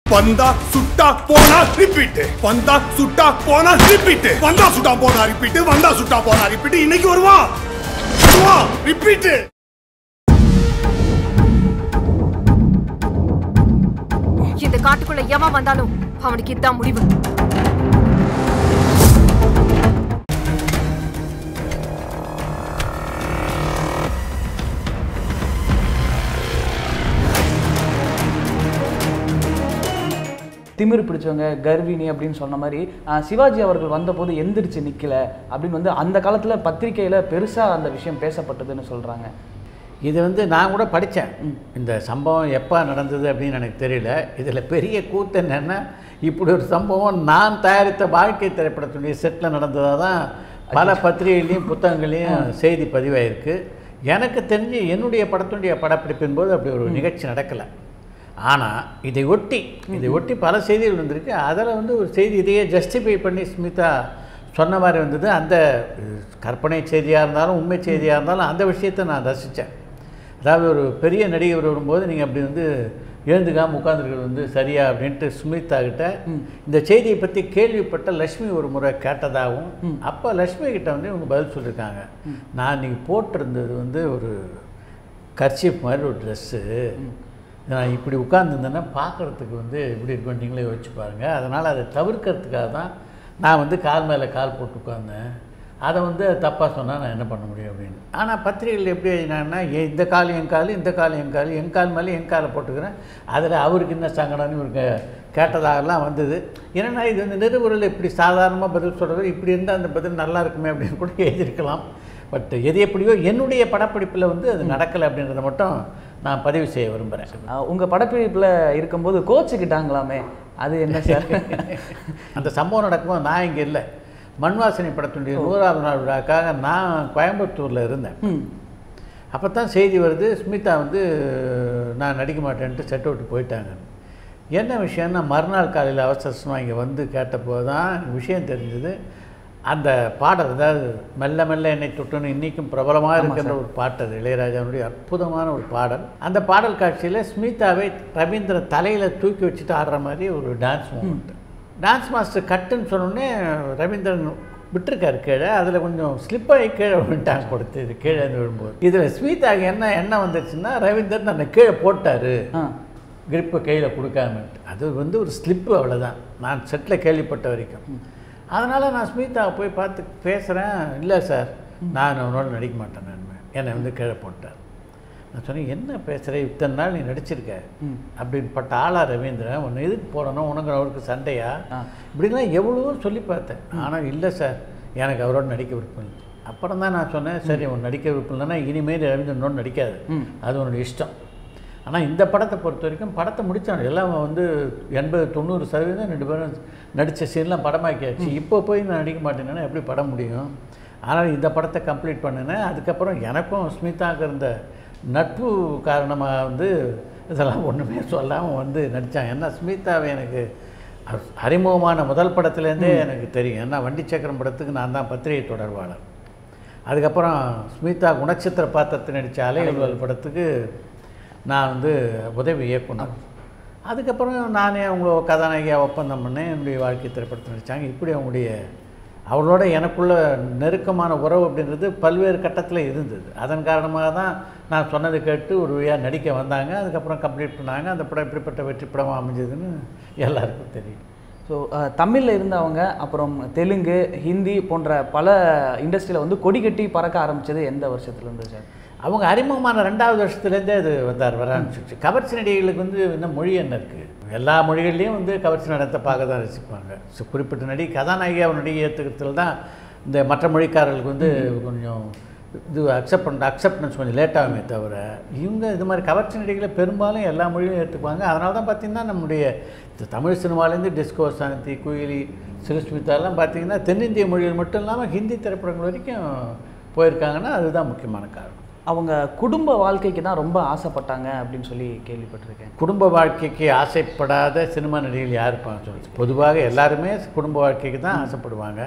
வந்தா சுட்டா போனா ரிப்பீட் வந்தா சுட்டா போனா ரிப்பீட் வந்தா சுட்டா போனா ரிப்பீட் வந்தா சுட்டா போனா ரிப்பீட் இன்னைக்கு வருவான் வருவான் ரிப்பீட் இந்த காட்டுக்குள்ள எவன் வந்தாலும் அவனுக்கு இதான் முடிவு திமிரு பிடிச்சவங்க கர்வினி அப்படின்னு சொன்ன மாதிரி ஆஹ், சிவாஜி அவர்கள் வந்தபோது எந்திரிச்சு நிக்கல அப்படின்னு வந்து அந்த காலத்துல பத்திரிக்கையில பெருசா அந்த விஷயம் பேசப்பட்டதுன்னு சொல்றாங்க இது வந்து நான் கூட படித்தேன் இந்த சம்பவம் எப்போ நடந்தது அப்படின்னு எனக்கு தெரியல இதில் பெரிய கூத்து என்னென்னா இப்படி ஒரு சம்பவம் நான் தயாரித்த வாழ்க்கை திரைப்படத்துடைய செட்டில் நடந்ததாக தான் பல பத்திரிகைகளையும் புத்தகங்களையும் செய்தி பதிவாயிருக்கு எனக்கு தெரிஞ்சு என்னுடைய படத்துடைய படப்பிடிப்பின் போது அப்படி ஒரு நிகழ்ச்சி நடக்கலை ஆனால் இதை ஒட்டி இதை ஒட்டி பல செய்திகள் வந்திருக்கு அதில் வந்து ஒரு செய்தி இதையே ஜஸ்டிஃபை பண்ணி ஸ்மிதா சொன்ன மாதிரி வந்தது அந்த அஹ், கற்பனை செய்தியாக இருந்தாலும் உண்மை செய்தியாக இருந்தாலும் அந்த விஷயத்தை நான் ரசித்தேன் அதாவது ஒரு பெரிய நடிகர் வரும்போது நீங்கள் அப்படி வந்து எழுந்துக்காம உட்காந்துருக்கிறது வந்து சரியா அப்படின்ட்டு சுமிதா கிட்ட இந்த செய்தியை பற்றி கேள்விப்பட்ட லக்ஷ்மி ஒரு முறை கேட்டதாகவும் அப்போ லக்ஷ்மி கிட்ட வந்து இவங்க பதில் சொல்லியிருக்காங்க நான் நீங்கள் போட்டிருந்தது வந்து ஒரு கர்ச்சீஃப் மாதிரி ஒரு ட்ரெஸ்ஸு நான் இப்படி உட்காந்துருந்தேன்னா பார்க்குறதுக்கு வந்து எப்படி இருக்கும் நீங்களே யோசிச்சு பாருங்கள் அதனால் அதை தவிர்க்கிறதுக்காக தான் நான் வந்து கால் மேலே கால் போட்டு உட்காந்தேன் அதை வந்து தப்பாக சொன்னால் நான் என்ன பண்ண முடியும் அப்படின்னு ஆனால் பத்திரிகைகள் எப்படி எழுதினாங்கன்னா ஏ இந்த கால் என் கால் இந்த கால் என் கால் என் கால் மேலே என் காலை போட்டுக்கிறேன் அதில் அவருக்கு என்ன சங்கடம்னு இவருக்கு கேட்டதாகலாம் வந்தது ஏன்னா இது வந்து நிருபரில் இப்படி சாதாரணமாக பதில் சொல்கிறது இப்படி இருந்தால் அந்த பதில் நல்லா இருக்குமே அப்படின்னு கூட எழுதியிருக்கலாம் பட் எது எப்படியோ என்னுடைய படப்பிடிப்பில் வந்து அது நடக்கலை அப்படின்றத மட்டும் நான் பதிவு செய்ய விரும்புகிறேன் ஆஹ், உங்க படப்பிடிப்புல இருக்கும்போது கோச்சுக்கிட்டாங்களாமே அது என்ன சார் அந்த சம்பவம் நடக்கும்போது நான் இங்கே இல்லை மண்வாசனை படத்தினுடைய நூறாவது நாள் விழாக்காக நான் கோயம்புத்தூரில் இருந்தேன் ம். அப்போ தான் செய்தி வருது ஸ்மிதா வந்து நான் நடிக்க மாட்டேன்ட்டு செட் விட்டு போயிட்டாங்க என்ன விஷயம்னா மறுநாள் காலையில் அவசரமாக இங்கே வந்து கேட்டப்போ தான் விஷயம் தெரிஞ்சது அந்த பாடல் அதாவது மெல்ல மெல்ல என்னை தொட்டுன்னு இன்றைக்கும் பிரபலமாக இருக்கின்ற ஒரு பாட்டு அது இளையராஜாவுடைய அற்புதமான ஒரு பாடல் அந்த பாடல் காட்சியில் ஸ்மிதாவை ரவீந்திரன் தலையில் தூக்கி வச்சுட்டு ஆடுற மாதிரி ஒரு டான்ஸ் மூமெண்ட் டான்ஸ் மாஸ்டர் கட்டுன்னு சொன்னோடனே ரவீந்திரன் விட்டுருக்காரு கீழே அதில் கொஞ்சம் ஸ்லிப்பாகி கீழே விழுந்துட்டாங்க கொடுத்து இது கீழே இருந்து விழும்போது இதில் ஸ்மிதாக்கு என்ன என்ன வந்துருச்சுன்னா ரவீந்திரன் அந்த கீழே போட்டார் ஆ கிரிப்பை கையில் கொடுக்காமட்டு அது வந்து ஒரு ஸ்லிப்பு அவ்வளோதான் நான் செட்டில் கேள்விப்பட்ட வரைக்கும் அதனால் நான் ஸ்மிதாவை போய் பார்த்து பேசுகிறேன் இல்லை சார் நான் உன்னோட நடிக்க மாட்டேன் நான் என்னை வந்து கீழே போட்டார் நான் சொன்னேன் என்ன பேசுகிற இத்தனை நாள் நீ நடிச்சிருக்க அப்படின்னு பட்ட ஆளா ரவீந்திரன் உன்னை எதுக்கு போடணும் உனக்கு அவருக்கு சண்டையா ஆ. இப்படிலாம் எவ்வளவோ சொல்லி பார்த்தேன் ஆனால் இல்லை சார் எனக்கு அவரோட நடிக்க விருப்பம் இல்லை அப்புறம் தான் நான் சொன்னேன் சரி உன் நடிக்க விருப்பம் இல்லைன்னா இனிமேல் ரவீந்திரனோட நடிக்காது அது உன்னோட இஷ்டம் ஆனால் இந்த படத்தை பொறுத்த வரைக்கும் படத்தை முடித்தாங்க எல்லாம் வந்து எண்பது தொண்ணூறு சதவீதம் ரெண்டு பேரும் நடித்த சீன்லாம் படமாக்கியாச்சு இப்போ போய் நான் நடிக்க மாட்டேன்னா எப்படி படம் முடியும் ஆனால் இந்த படத்தை கம்ப்ளீட் பண்ணினேன் அதுக்கப்புறம் எனக்கும் ஸ்மிதாவுக்கு இருந்த நட்பு காரணமாக வந்து இதெல்லாம் ஒன்றுமே சொல்லாமல் வந்து நடித்தாங்க ஏன்னா ஸ்மிதாவை எனக்கு அ- அறிமுகமான முதல் படத்துலேருந்தே எனக்கு தெரியும் ஏன்னா வண்டி சக்கரம் படத்துக்கு நான் தான் பத்திரிகை தொடர்பாளர் அதுக்கப்புறம் ஸ்மிதா குணச்சித்திர பாத்திரத்தை நடித்த அலைகள் படத்துக்கு நான் வந்து உதவி இயக்குனர் அதுக்கப்புறம் நானே அவங்க கதாநாயகியாக ஒப்பந்தம் பண்ணேன் என்னுடைய வாழ்க்கை திரைப்படத்தை நடித்தாங்க இப்படி அவங்களுடைய அவளோட எனக்குள்ள நெருக்கமான உறவு அப்படின்றது பல்வேறு கட்டத்தில் இருந்தது அதன் காரணமாக தான் நான் சொன்னதை கேட்டு ஒரு வழியாக நடிக்க வந்தாங்க அதுக்கப்புறம் கம்ப்ளீட் பண்ணாங்க அந்த படம் இப்படிப்பட்ட வெற்றி படமாக அமைஞ்சதுன்னு எல்லாருக்கும் தெரியும் ஸோ தமிழில் இருந்தவங்க அப்புறம் தெலுங்கு ஹிந்தி போன்ற பல இண்டஸ்ட்ரியில் வந்து கொடி கட்டி பறக்க ஆரம்பிச்சது எந்த வருஷத்துலேருந்து சார் அவங்க அறிமுகமான ரெண்டாவது வருஷத்துலேருந்தே அது வந்தார் வர ஆரம்பிச்சிச்சு கவர்ச்சி நடிகைகளுக்கு வந்து இன்னும் மொழி என்ன இருக்குது எல்லா மொழிகள்லேயும் வந்து கவர்ச்சி நடத்தை பார்க்க தான் ரசிப்பாங்க ஸோ குறிப்பிட்ட நடிகை கதாநாயகியாக ஒரு நடிகை ஏற்றுக்கிறதுல தான் இந்த மற்ற மொழிக்காரர்களுக்கு வந்து கொஞ்சம் இது அக்செப்ட் பண்ண அக்செப்டன்ஸ் கொஞ்சம் லேட்டாகுமே தவிர இவங்க இது மாதிரி கவர்ச்சி நடிகைகளை பெரும்பாலும் எல்லா மொழியும் ஏற்றுக்குவாங்க அதனால தான் பார்த்திங்கன்னா நம்முடைய இந்த தமிழ் சினிமாலேருந்து டிஸ்கோ சாந்தி குயிலி சிறுஸ்மிதாலாம் பார்த்திங்கன்னா தென்னிந்திய மொழிகள் மட்டும் இல்லாமல் ஹிந்தி திரைப்படங்கள் வரைக்கும் போயிருக்காங்கன்னா அதுதான் முக்கியமான காரணம் அவங்க குடும்ப வாழ்க்கைக்கு தான் ரொம்ப ஆசைப்பட்டாங்க அப்படின்னு சொல்லி கேள்விப்பட்டிருக்கேன் குடும்ப வாழ்க்கைக்கு ஆசைப்படாத சினிமா நடிகைகள் யார் இருப்பாங்க சொல்லுங்க பொதுவாக எல்லாருமே குடும்ப வாழ்க்கைக்கு தான் ஆசைப்படுவாங்க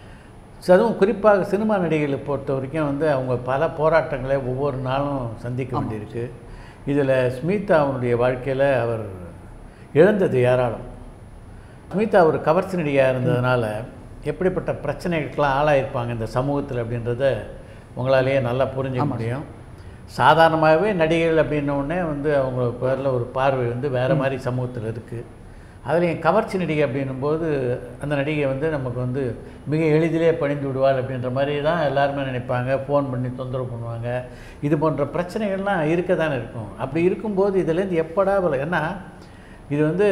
So, அதுவும் குறிப்பாக சினிமா நடிகைகளை பொறுத்த வரைக்கும் வந்து அவங்க பல போராட்டங்களை ஒவ்வொரு நாளும் சந்திக்க வேண்டியிருக்கு இதில் ஸ்மிதா அவனுடைய வாழ்க்கையில் அவர் இழந்தது ஏராளம் ஸ்மிதா ஒரு கவர்ச்சி நடிகையாக இருந்ததுனால எப்படிப்பட்ட பிரச்சனைகளுக்கெல்லாம் ஆளாயிருப்பாங்க இந்த சமூகத்தில் அப்படின்றத உங்களாலேயே நல்லா புரிஞ்சுக்க முடியும் சாதாரணமாகவே நடிகைகள் அப்படின்ன உடனே வந்து அவங்க பேரில் ஒரு பார்வை வந்து வேறு மாதிரி சமூகத்தில் இருக்குது அதுலேயும் கவர்ச்சி நடிகை அப்படின்னும்போது அந்த நடிகை வந்து நமக்கு வந்து மிக எளிதிலே பணிந்து விடுவாள் அப்படின்ற மாதிரி தான் எல்லாருமே நினைப்பாங்க ஃபோன் பண்ணி தொந்தரவு பண்ணுவாங்க இது போன்ற பிரச்சனைகள்லாம் இருக்க தானே இருக்கும் அப்படி இருக்கும்போது இதுலேருந்து எப்படா வில- ஏன்னா இது வந்து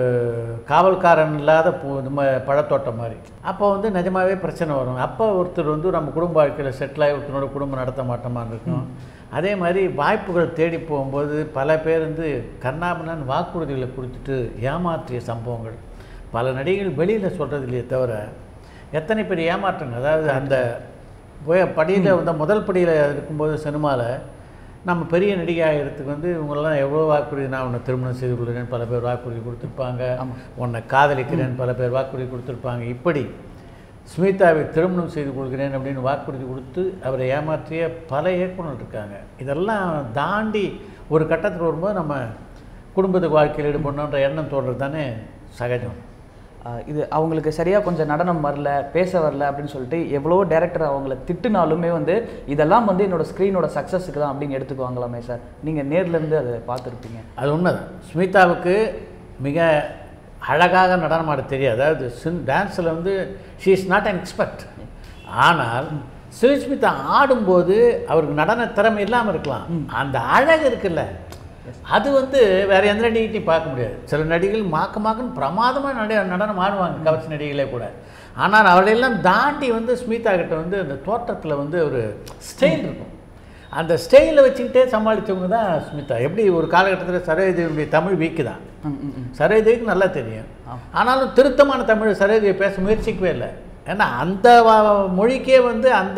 காவல்காரன் இல்லாத பூ நம்ம பழத்தோட்டம் மாதிரி அப்போ வந்து நிஜமாவே பிரச்சனை வரும் அப்போ ஒருத்தர் வந்து நம்ம குடும்ப வாழ்க்கையில் செட்டில் ஆகி ஒருத்தரோட குடும்பம் நடத்த மாட்டோமா இருக்கும் அதே மாதிரி வாய்ப்புகள் தேடி போகும்போது பல பேர் வந்து கண்ணாமண்ணன் வாக்குறுதிகளை கொடுத்துட்டு ஏமாற்றிய சம்பவங்கள் பல நடிகைகள் வெளியில் சொல்கிறது இல்லையே தவிர எத்தனை பேர் ஏமாற்றங்க அதாவது அந்த போய் படியில் வந்து முதல் படியில் இருக்கும்போது சினிமாவில் நம்ம பெரிய நடிகை ஆகிறதுக்கு வந்து இவங்கெல்லாம் எவ்வளோ வாக்குறுதி நான் உன்னை திருமணம் செய்து கொள்கிறேன் பல பேர் வாக்குறுதி கொடுத்துருப்பாங்க உன்னை காதலிக்கிறேன் பல பேர் வாக்குறுதி கொடுத்துருப்பாங்க இப்படி ஸ்மிதாவை திருமணம் செய்து கொள்கிறேன் அப்படின்னு வாக்குறுதி கொடுத்து அவரை ஏமாற்றிய பல இயக்குனர் இருக்காங்க இதெல்லாம் தாண்டி ஒரு கட்டத்தில் வரும்போது நம்ம குடும்பத்துக்கு வாழ்க்கையில் ஈடுபடணுன்ற எண்ணம் தோன்றது தானே சகஜம் ஆஹ் இது அவங்களுக்கு சரியாக கொஞ்சம் நடனம் வரல பேச வரல அப்படின்னு சொல்லிட்டு எவ்வளோ டேரக்டர் அவங்கள திட்டுனாலுமே வந்து இதெல்லாம் வந்து என்னோட ஸ்க்ரீனோட சக்ஸஸுக்கு தான் அப்படின்னு எடுத்துக்குவாங்களாமே சார் நீங்கள் நேர்லேருந்து அதை பார்த்துருப்பீங்க அது உண்மைதான் ஸ்மிதாவுக்கு மிக அழகாக நடனம் ஆட தெரியாது அதாவது சின் டான்ஸில் வந்து she is not an expert ஆனால் ஸ்மிதா ஆடும்போது அவருக்கு நடன திறமை இல்லாமல் இருக்கலாம் அந்த அழகு இருக்குல்ல அது வந்து வேற எந்த நடிகைட்டையும் பார்க்க முடியாது சில நடிகைகள் மாக்க மாக்கன்னு பிரமாதமாக நடி நடனம் ஆடுவாங்க கவர்ச்சி நடிகைகளே கூட ஆனால் அவளையெல்லாம் தாண்டி வந்து ஸ்மிதா கிட்ட வந்து அந்த தோற்றத்தில் வந்து ஒரு ஸ்டைல் இருக்கும் அந்த ஸ்டைலை வச்சுக்கிட்டே சமாளித்தவங்க தான் ஸ்மிதா எப்படி ஒரு காலகட்டத்தில் சரோஜதேவியுடைய தமிழ் வீக்கு தான் ம் ம் ம் சரோஜதேவிக்கு நல்லா தெரியும் ஆனாலும் திருத்தமான தமிழ் சரோஜதேவி பேச முயற்சிக்கவே இல்லை ஏன்னா அந்த வ- மொழிக்கே வந்து அந்த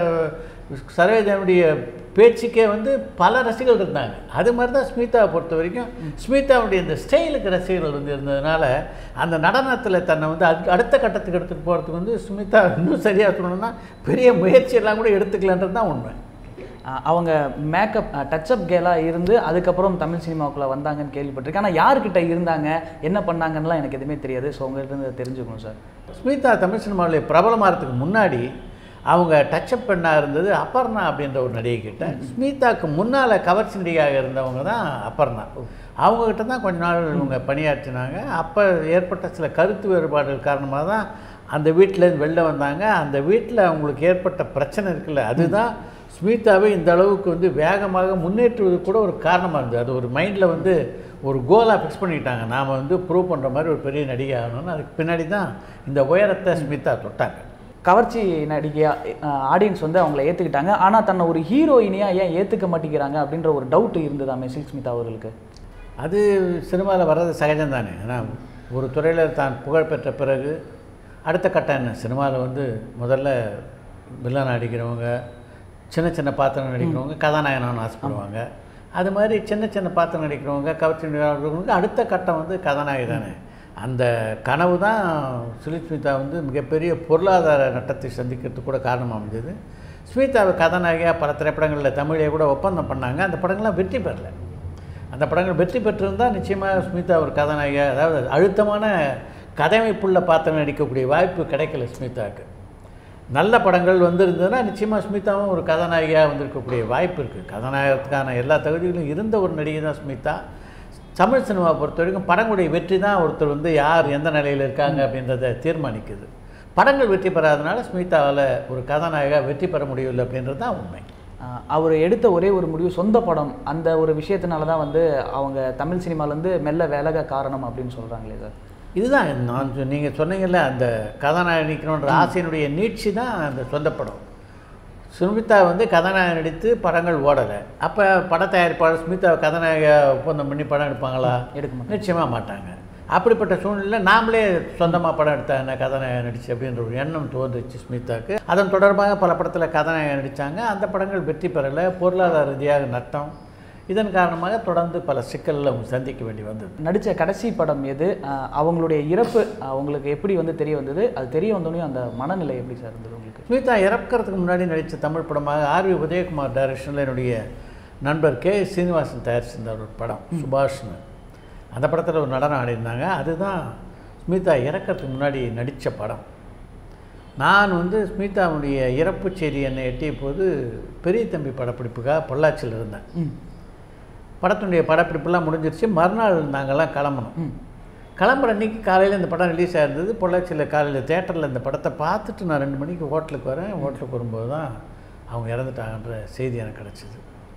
சரோஜதேவியுடைய பேச்சுக்கே வந்து பல ரசிகர்கள் இருந்தாங்க அது மாதிரி தான் ஸ்மிதாவை பொறுத்த வரைக்கும் ஸ்மிதாவுடைய இந்த ஸ்டைலுக்கு ரசிகர்கள் வந்து இருந்ததுனால அந்த நடனத்தில் தன்னை வந்து அதுக்கு அடுத்த கட்டத்துக்கு எடுத்துகிட்டு போகிறதுக்கு வந்து ஸ்மிதா இன்னும் சரியாக சொல்லணும்னா பெரிய முயற்சியெல்லாம் கூட எடுத்துக்கலன்றது தான் உண்மை ஆஹ் அவங்க மேக்கப் டச்சப் கேலாக இருந்து அதுக்கப்புறம் தமிழ் சினிமாவுக்குள்ளே வந்தாங்கன்னு கேள்விப்பட்டிருக்கேன் ஆனால் யார்கிட்ட இருந்தாங்க என்ன பண்ணாங்கன்னுலாம் எனக்கு எதுவுமே தெரியாது ஸோ உங்கள்கிட்ட இருந்து தெரிஞ்சுக்கணும் சார் ஸ்மிதா தமிழ் சினிமாவில் பிரபலமாகிறதுக்கு முன்னாடி அவங்க டச்சப் பெண்ணாக இருந்தது அபர்ணா அப்படின்ற ஒரு நடிகை கிட்ட ஸ்மிதாக்கு முன்னால் கவர்ச்சி நடிகையாக இருந்தவங்க தான் அபர்ணா அவங்கக்கிட்ட தான் கொஞ்ச நாள் இவங்க பணியாற்றினாங்க அப்போ ஏற்பட்ட சில கருத்து வேறுபாடுகள் காரணமாக தான் அந்த வீட்டிலேருந்து வெளில வந்தாங்க அந்த வீட்டில் அவங்களுக்கு ஏற்பட்ட பிரச்சனை இருக்குல்ல அதுதான் ஸ்மிதாவை இந்த அளவுக்கு வந்து வேகமாக முன்னேற்றுவது கூட ஒரு காரணமாக இருந்தது அது ஒரு மைண்டில் வந்து ஒரு கோலாக ஃபிக்ஸ் பண்ணிட்டாங்க நாம் வந்து ப்ரூவ் பண்ணுற மாதிரி ஒரு பெரிய நடிகை ஆகணும்னு அதுக்கு பின்னாடி தான் இந்த உயரத்தை ஸ்மிதா தொட்டாங்க கவர்ச்சி நடிகையாக ஆடியன்ஸ் வந்து அவங்கள ஏற்றுக்கிட்டாங்க ஆனால் தன்னை ஒரு ஹீரோயினியாக ஏன் ஏற்றுக்க மாட்டேங்கிறாங்க அப்படின்ற ஒரு டவுட் இருந்ததாமே சில்க் ஸ்மிதா அவர்களுக்கு அது சினிமாவில் வர்றது சகஜம் தானே ஏன்னா ஒரு துறையில் தான் புகழ் பெற்ற பிறகு அடுத்த கட்டம் என்ன சினிமாவில் வந்து முதல்ல வில்லன் நடிக்கிறவங்க சின்ன சின்ன பாத்திரம் நடிக்கிறவங்க கதாநாயகனான்னு ஆசைப்படுவாங்க அது மாதிரி சின்ன சின்ன பாத்திரம் நடிக்கிறவங்க கவர்ச்சி நடிக்கிறவங்களுக்கு அடுத்த கட்டம் வந்து கதாநாயகி தானே அந்த கனவு தான் சுலிஸ்மிதா வந்து மிகப்பெரிய பொருளாதார நட்டத்தை சந்திக்கிறதுக்கு கூட காரணமாக அமைஞ்சது ஸ்மிதாவை கதாநாயகியாக பல திரைப்படங்களில் தமிழே கூட ஒப்பந்தம் பண்ணாங்க அந்த படங்கள்லாம் வெற்றி பெறல அந்த படங்கள் வெற்றி பெற்றிருந்தால் நிச்சயமாக ஸ்மிதா ஒரு கதாநாயகி அதாவது அழுத்தமான கதைமைப்புள்ள பாத்திரம் நடிக்கக்கூடிய வாய்ப்பு கிடைக்கல ஸ்மிதாவுக்கு நல்ல படங்கள் வந்திருந்ததுன்னா நிச்சயமாக ஸ்மிதாவும் ஒரு கதாநாயகியாக வந்திருக்கக்கூடிய வாய்ப்பு இருக்குது கதாநாயகத்துக்கான எல்லா தகுதிகளும் இருந்த ஒரு நடிகை தான் ஸ்மிதா தமிழ் சினிமாவை பொறுத்த வரைக்கும் படங்களுடைய வெற்றி தான் ஒருத்தர் வந்து யார் எந்த நிலையில் இருக்காங்க அப்படின்றத தீர்மானிக்குது படங்கள் வெற்றி பெறாதனால ஸ்மிதாவால் ஒரு கதாநாயகா வெற்றி பெற முடியவில்லை அப்படின்றது தான் உண்மை ஆஹ் அவர் எடுத்த ஒரே ஒரு முடிவு சொந்த படம் அந்த ஒரு விஷயத்தினால தான் வந்து அவங்க தமிழ் சினிமாலேருந்து மெல்ல விலக காரணம் அப்படின்னு சொல்கிறாங்களே சார் இதுதான் நான் நீங்கள் சொன்னீங்கல்ல அந்த கதாநாயகன் நிற்கணுன்ற ஆசையினுடைய நீட்சி தான் அந்த சொந்த படம் சுமிதா வந்து கதாநாயகன் நடித்து படங்கள் ஓடலை அப்போ பட தயாரிப்பாளர் ஸ்மிதா கதாநாயக ஒப்பந்தம் பண்ணி படம் எடுப்பாங்களா எடுக்க மாட்டாங்க. நிச்சயமாக மாட்டாங்க அப்படிப்பட்ட சூழ்நிலையில் நாமளே சொந்தமாக படம் எடுத்தா என்ன கதாநாயகன் நடிச்சு அப்படின்ற ஒரு எண்ணம் தோன்றுச்சு ஸ்மிதாக்கு அதன் தொடர்பாக பல படத்தில் கதாநாயகன் நடித்தாங்க அந்த படங்கள் வெற்றி பெறலை பொருளாதார ரீதியாக நட்டம் இதன் காரணமாக தொடர்ந்து பல சிக்கல்களை அவங்க சந்திக்க வேண்டி வந்தது நடித்த கடைசி படம் எது ஆஹ் அவங்களுடைய இறப்பு ஆஹ் உங்களுக்கு எப்படி வந்து தெரிய வந்தது அது தெரிய வந்தோடனே அந்த மனநிலை எப்படி சார் இருந்தது உங்களுக்கு ஸ்மிதா இறக்கிறதுக்கு முன்னாடி நடித்த தமிழ் படமாக ஆர்வி உதயகுமார் டைரக்ஷனில் என்னுடைய நண்பர் கே சீனிவாசன் தயாரிச்சிருந்தார் ஒரு படம் சுபாஷ்னு அந்த படத்தில் ஒரு நடனம் ஆடியிருந்தாங்க அதுதான் ஸ்மிதா இறக்கறதுக்கு முன்னாடி நடித்த படம் நான் வந்து ஸ்மிதாவுடைய இறப்பு செய்தி என்னை எட்டிய போது பெரிய தம்பி படப்பிடிப்புக்காக பொள்ளாச்சியில் இருந்தேன் ம் படத்தினுடைய படப்பிடிப்புலாம் முடிஞ்சிருச்சு மறுநாள் நாங்கள்லாம் கிளம்பணும் ம் கிளம்புற அன்றைக்கி காலையில் இந்த படம் ரிலீஸ் ஆயிருந்தது பொள்ளாச்சியில் காலையில் தேட்டரில் இந்த படத்தை பார்த்துட்டு நான் ரெண்டு மணிக்கு ஹோட்டலுக்கு வரேன் ஹோட்டலுக்கு வரும்போது தான் அவங்க இறந்துட்டாங்கன்ற செய்தி எனக்கு கிடச்சிது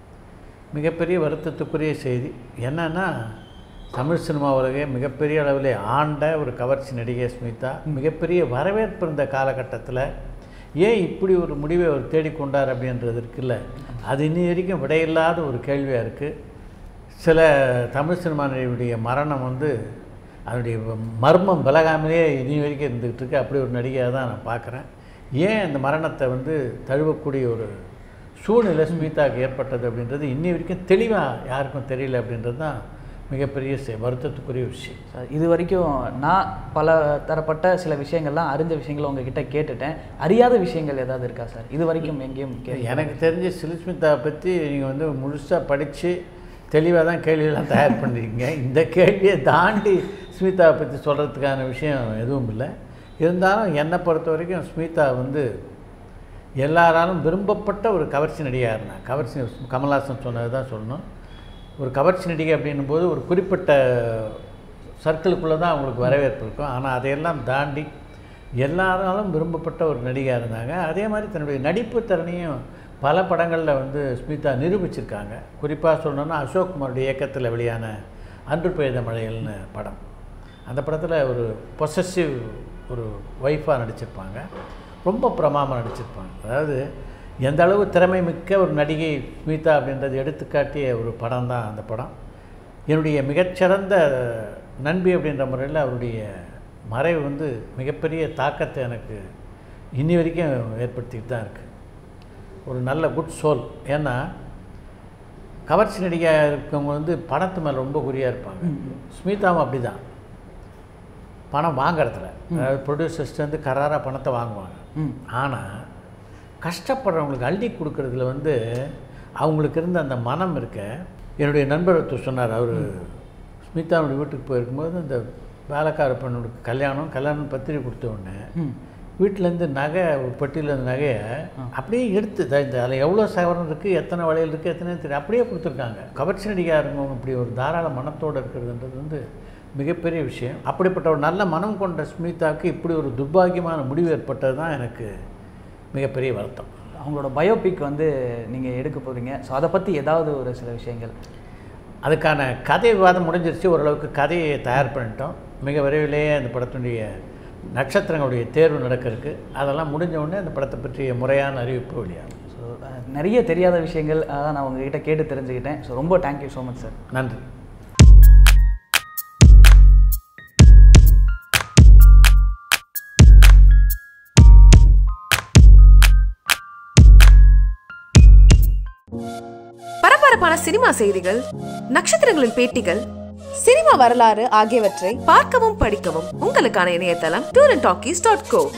மிகப்பெரிய வருத்தத்துக்குரிய செய்தி என்னன்னா தமிழ் சினிமா உலகே மிகப்பெரிய அளவில் ஆண்ட ஒரு கவர்ச்சி நடிகை ஸ்மிதா மிகப்பெரிய வரவேற்பு இருந்த காலகட்டத்தில் ஏன் இப்படி ஒரு முடிவை அவர் தேடிக்கொண்டார் அப்படின்றது இருக்குல்ல அது இன்னி வரைக்கும் விடையில்லாத ஒரு கேள்வியாக இருக்குது சில தமிழ் சினிமா நடிகையுடைய மரணம் வந்து அதனுடைய மர்மம் விலகாமலே இனி வரைக்கும் இருந்துகிட்டு இருக்கு அப்படி ஒரு நடிகையாக தான் நான் பார்க்குறேன் ஏன் அந்த மரணத்தை வந்து தழுவக்கூடிய ஒரு சூழ்நிலை ஸ்மிதாவுக்கு ஏற்பட்டது அப்படின்றது இன்னி வரைக்கும் தெளிவாக யாருக்கும் தெரியல அப்படின்றது தான் மிகப்பெரிய செ- வருத்தத்துக்குரிய விஷயம் சார் இது வரைக்கும் நான் பல தரப்பட்ட சில விஷயங்கள்லாம் அறிஞ்ச விஷயங்களை உங்ககிட்ட கேட்டுட்டேன் அறியாத விஷயங்கள் ஏதாவது இருக்கா சார் இது வரைக்கும் எங்கேயும் கே எனக்கு தெரிஞ்ச சிலிஸ்மிதாவை பற்றி நீங்கள் வந்து முழுசாக படித்து தெளிவாக தான் கேள்வியெல்லாம் தயார் பண்ணிருக்கீங்க இந்த கேள்வியை தாண்டி ஸ்மிதாவை பற்றி சொல்கிறதுக்கான விஷயம் எதுவும் இல்லை இருந்தாலும் என்னை பொறுத்த வரைக்கும் ஸ்மிதா வந்து எல்லாராலும் விரும்பப்பட்ட ஒரு கவர்ச்சி நடிகையாக இருந்தாங்க கவர்ச்சி கமல்ஹாசன் சொன்னது தான் சொல்லணும் ஒரு கவர்ச்சி நடிகை அப்படின்னும் போது ஒரு குறிப்பிட்ட சர்க்கிளுக்குள்ளே தான் அவங்களுக்கு வரவேற்பு இருக்கும் ஆனால் அதையெல்லாம் தாண்டி எல்லாராலும் விரும்பப்பட்ட ஒரு நடிகையாக இருந்தாங்க அதே மாதிரி தன்னுடைய நடிப்பு திறனையும் பல படங்களில் வந்து ஸ்மிதா நிரூபிச்சிருக்காங்க குறிப்பாக சொல்லணும்னா அசோக் குமாருடைய இயக்கத்தில் வெளியான அன்று பெய்த மழைகள்னு படம் அந்த படத்தில் ஒரு பொசசிவ் ஒரு ஒய்ஃபாக நடிச்சிருப்பாங்க ரொம்ப பிரமாமல் நடிச்சிருப்பாங்க அதாவது எந்த அளவு திறமை மிக்க ஒரு நடிகை ஸ்மிதா அப்படின்றது எடுத்துக்காட்டிய ஒரு படம் தான் அந்த படம் என்னுடைய மிகச்சிறந்த நண்பி அப்படின்ற முறையில் அவருடைய மறைவு வந்து மிகப்பெரிய தாக்கத்தை எனக்கு இன்னி வரைக்கும் ஏற்படுத்திக்கிட்டு தான் இருக்குது ஒரு நல்ல குட் சோல் ஏன்னா கவர்ச்சி நடிகையாக இருக்கவங்க வந்து பணத்து மேலே ரொம்ப குறியாக இருப்பாங்க ஸ்மிதாவும் அப்படி தான் பணம் வாங்குறதுல அதாவது ப்ரொடியூசர்ஸ்ட்டு கராராக பணத்தை வாங்குவாங்க ம் ஆனால் கஷ்டப்படுறவங்களுக்கு அள்ளி கொடுக்கறதுல வந்து அவங்களுக்கு இருந்த அந்த மனம் இருக்க என்னுடைய நண்பர் ஒருத்தர் சொன்னார் அவர் ஸ்மிதாவுடைய வீட்டுக்கு போயிருக்கும்போது அந்த வேலைக்கார பெண்ணுக்கு கல்யாணம் கல்யாணம் பத்திரிக்கை கொடுத்த உடனே ம் வீட்டிலேருந்து நகை ஒரு பெட்டியில் இருந்த நகையை அப்படியே எடுத்து த- இந்த அதில் எவ்வளோ சவரன் இருக்குது எத்தனை வளையல் இருக்குது எத்தனை தெரியும் அப்படியே கொடுத்துருக்காங்க கவர்ச்சி நடிகையாக இருக்கவங்க இப்படி ஒரு தாராள மனத்தோடு இருக்கிறதுன்றது வந்து மிகப்பெரிய விஷயம் அப்படிப்பட்ட ஒரு நல்ல மனம் கொண்ட ஸ்மிதாவுக்கு இப்படி ஒரு துர்பாகியமான முடிவு ஏற்பட்டது தான் எனக்கு மிகப்பெரிய வருத்தம் அவங்களோட பயோபிக் வந்து நீங்கள் எடுக்க போகிறீங்க ஸோ அதை பற்றி ஏதாவது ஒரு சில விஷயங்கள் அதுக்கான கதை விவாதம் முடிஞ்சிருச்சு ஓரளவுக்கு கதையை தயார் பண்ணிட்டோம் மிக விரைவிலேயே அந்த படத்தினுடைய நட்சத்திரங்களுடைய தேர்வு நடக்க இருக்கு அதெல்லாம் முடிஞ்ச உடனே அந்த படத்தை பற்றிய முறையான அறிவிப்பு வெளியாகும் ஸோ நிறைய தெரியாத விஷயங்கள் அதான் நான் உங்ககிட்ட கேட்டு தெரிஞ்சுக்கிட்டேன் ஸோ ரொம்ப தேங்க்யூ ஸோ மச் சார் நன்றி பரபரப்பான சினிமா செய்திகள் நட்சத்திரங்களின் பேட்டிகள் சினிமா வரலாறு ஆகியவற்றை பார்க்கவும் படிக்கவும் உங்களுக்கான இணையதளம் tour and talkies dot go